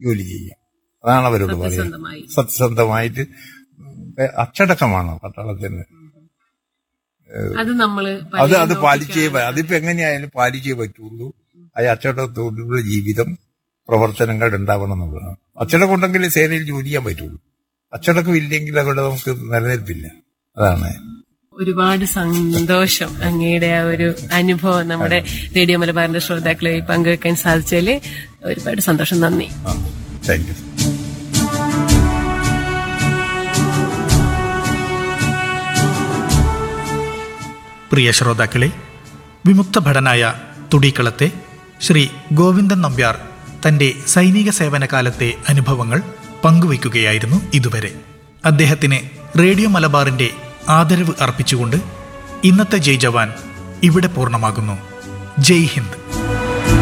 ജോലി ചെയ്യാം അതാണ് അവരോട് പറയുന്നത് സത്യസന്ധമായി സത്യസന്ധമായിട്ട് ഏ, അച്ചടക്കമാണ് പട്ടാളത്തിന് അത് നമ്മള് അത് അത് പലരും പാലിച്ചേ പ- നോക്കിക്കാണും. അതിപ്പോ എങ്ങനെയായാലും പാലിച്ചേ പറ്റുള്ളൂ ആ അച്ചടക്കത്തോടുള്ള ജീവിതം പ്രവർത്തനങ്ങൾ ഉണ്ടാവണം എന്നുള്ളതാണ് അച്ചടക്കം ഉണ്ടെങ്കിൽ സേനയിൽ ജോലി ചെയ്യാൻ പറ്റുള്ളൂ അച്ചടക്കം ഇല്ലെങ്കിൽ അവിടെ നമുക്ക് നിലനിൽപ്പില്ല അതാണ് ഒരുപാട് സന്തോഷം അങ്ങയുടെ ആ ഒരു അനുഭവം നമ്മുടെ റേഡിയോ മലബാറിന്റെ ശ്രോതാക്കളെ പങ്കുവെക്കാൻ സാധിച്ചതിൽ ഒരുപാട് സന്തോഷം നന്ദി ആ താങ്ക് യു പ്രിയ ശ്രോതാക്കളെ വിമുക്ത ഭടനായ തുടിക്കളത്തെ ശ്രീ ഗോവിന്ദൻ നമ്പ്യാർ തന്റെ സൈനിക സേവനകാലത്തെ അനുഭവങ്ങൾ പങ്കുവയ്ക്കുകയായിരുന്നു ഇതുവരെ അദ്ദേഹത്തിന് റേഡിയോ മലബാറിന്റെ ആദരവ് അർപ്പിച്ചുകൊണ്ട് ഇന്നത്തെ ജയ് ജവാൻ ഇവിടെ പൂർണ്ണമാകുന്നു ജയ് ഹിന്ദ്